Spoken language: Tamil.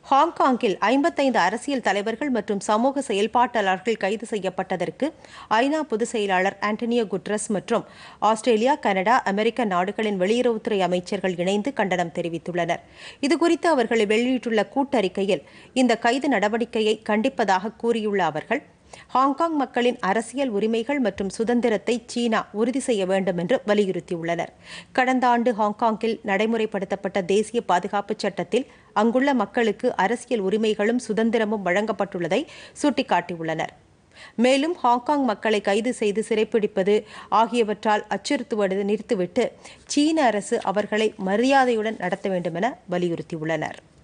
ஹாங்காங்கில் ஐம்பத்தைந்து அரசியல் தலைவர்கள் மற்றும் சமூக செயல்பாட்டாளர்கள் கைது செய்யப்பட்டதற்கு ஐநா பொதுச் செயலாளர் ஆண்டனியோ குட்ரஸ் மற்றும் ஆஸ்திரேலியா கனடா அமெரிக்க நாடுகளின் வெளியுறவுத்துறை அமைச்சர்கள் இணைந்து கண்டனம் தெரிவித்துள்ளனர் இதுகுறித்து அவர்கள் வெளியிட்டுள்ள கூட்டறிக்கையில் இந்த கைது நடவடிக்கையை கண்டிப்பதாக கூறியுள்ள அவர்கள் ஹாங்காங் மக்களின் அரசியல் உரிமைகள் மற்றும் சுதந்திரத்தை சீனா உறுதி செய்ய வேண்டும் என்று வலியுறுத்தியுள்ளனர் கடந்த ஆண்டு ஹாங்காங்கில் நடைமுறைப்படுத்தப்பட்ட தேசிய பாதுகாப்பு சட்டத்தில் அங்குள்ள மக்களுக்கு அரசியல் உரிமைகளும் சுதந்திரமும் வழங்கப்பட்டுள்ளதை சுட்டிக்காட்டியுள்ளனர் மேலும் ஹாங்காங் மக்களை கைது செய்து சிறைப்பிடிப்பது ஆகியவற்றால் அச்சுறுத்துவது நிறுத்திவிட்டு சீன அரசு அவர்களை மரியாதையுடன் நடத்த வேண்டும் என வலியுறுத்தியுள்ளனர்